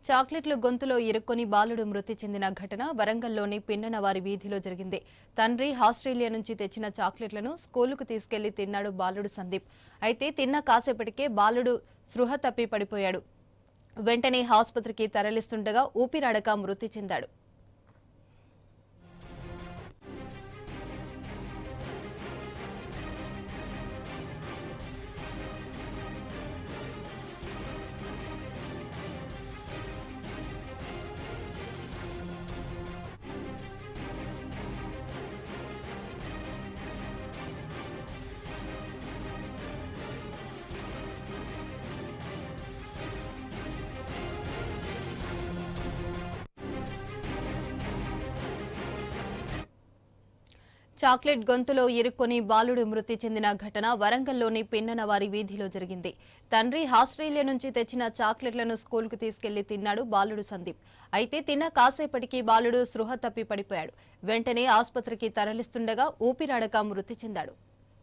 చాక్లెట్లు గొంతులో ఇరుక్కొని బాలుడు మృతి చెందిన ఘటన వరంగల్లోని పిన్ననవారి వీధిలో జరిగింది తండ్రి ఆస్ట్రేలియా నుంచి తెచ్చిన చాక్లెట్లను స్కూలుకు తీసుకెళ్లి తిన్నాడు బాలుడు సందీప్ అయితే తిన్న కాసేపటికే బాలుడు స్పృహ తప్పి పడిపోయాడు వెంటనే ఆసుపత్రికి తరలిస్తుండగా ఊపిరాడక మృతి చెందాడు చాక్లెట్ గొంతులో ఇరుక్కొని బాలుడు మృతి చెందిన ఘటన వరంగల్లోని పిన్ననవారి వీధిలో జరిగింది తండ్రి ఆస్ట్రేలియా నుంచి తెచ్చిన చాక్లెట్లను స్కూల్కు తీసుకెళ్లి తిన్నాడు బాలుడు సందీప్ అయితే తిన్న కాసేపటికి బాలుడు స్పృహ తప్పి పడిపోయాడు వెంటనే ఆసుపత్రికి తరలిస్తుండగా ఊపిరాడక మృతి చెందాడు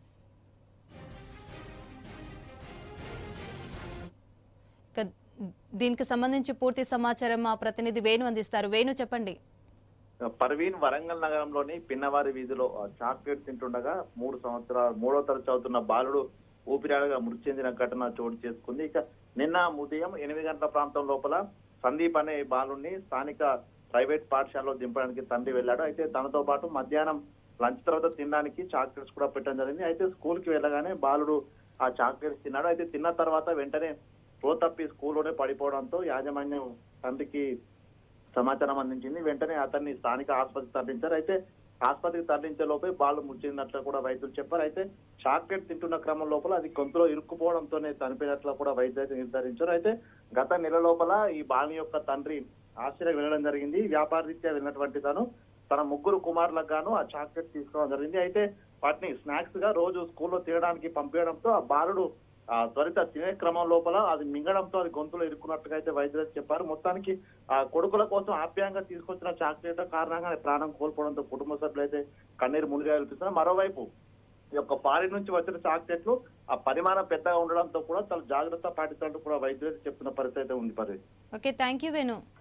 ఇక దీనికి సంబంధించి పూర్తి సమాచారం మా ప్రతినిధి వేణు అందిస్తారు వేణు చెప్పండి పర్వీన్ వరంగల్ నగరంలోని పిన్నవారి వీధిలో ఆ, చాక్లెట్ తింటుండగా మూడు సంవత్సరాలు మూడో తరగతి చదువుతున్న బాలుడు ఊపిరాడగా మృతి చెందిన ఘటన చోటు చేసుకుంది ఇక నిన్న ఉదయం ఎనిమిది గంటల ప్రాంతం లోపల సందీప్ అనే బాలుడిని స్థానిక ప్రైవేట్ పాఠశాలలో దింపడానికి తండ్రి వెళ్ళాడు అయితే తనతో పాటు మధ్యాహ్నం లంచ్ తర్వాత తినడానికి చాక్లెట్స్ కూడా పెట్టడం జరిగింది అయితే స్కూల్ కి వెళ్ళగానే బాలుడు ఆ చాక్లెట్స్ తిన్నాడు అయితే తిన్న తర్వాత వెంటనే ప్రో తప్పి స్కూల్లోనే పడిపోవడంతో యాజమాన్యం తండ్రికి సమాచారం అందించింది వెంటనే అతన్ని స్థానిక ఆసుపత్రికి తరలించారు అయితే ఆసుపత్రికి తరలించే లోపే బాలు ముచ్చినట్లు కూడా వైద్యులు చెప్పారు అయితే చాక్లెట్ తింటున్న క్రమం లోపల అది గొంతులో ఇరుక్కుపోవడంతోనే చనిపోయినట్లు కూడా వైద్యులు అయితే నిర్ధారించారు అయితే గత నెల లోపల ఈ బాలు యొక్క తండ్రి ఆస్ట్రేలియా వెళ్ళడం జరిగింది వ్యాపార రీత్యా వెళ్ళినటువంటి తను తన ముగ్గురు కుమారులకు గాను ఆ చాక్లెట్ తీసుకోవడం జరిగింది అయితే వాటిని స్నాక్స్ గా రోజు స్కూల్లో తినడానికి పంపించడంతో ఆ బాలుడు ఆ త్వరిత తినే క్రమం లోపల అది మింగడంతో అది గొంతులో ఇరుక్కున్నట్టుగా అయితే వైద్యులు చెప్పారు మొత్తానికి ఆ కొడుకుల కోసం ఆప్యాయంగా తీసుకొచ్చిన చాక్లెట్ కారణంగా ఆయన ప్రాణం కోల్పోవడంతో కుటుంబ సభ్యులు అయితే కన్నీరు మునిగా వెళ్తున్నారు మరోవైపు ఈ యొక్క ఫారిన్ నుంచి వచ్చిన చాక్లెట్లు ఆ పరిమాణం పెద్దగా ఉండడంతో కూడా చాలా జాగ్రత్త పాటించాలంటూ కూడా వైద్యులు అయితే చెప్తున్న పరిస్థితి అయితే ఉంది పరిస్థితి ఓకే థ్యాంక్ యూ వేణు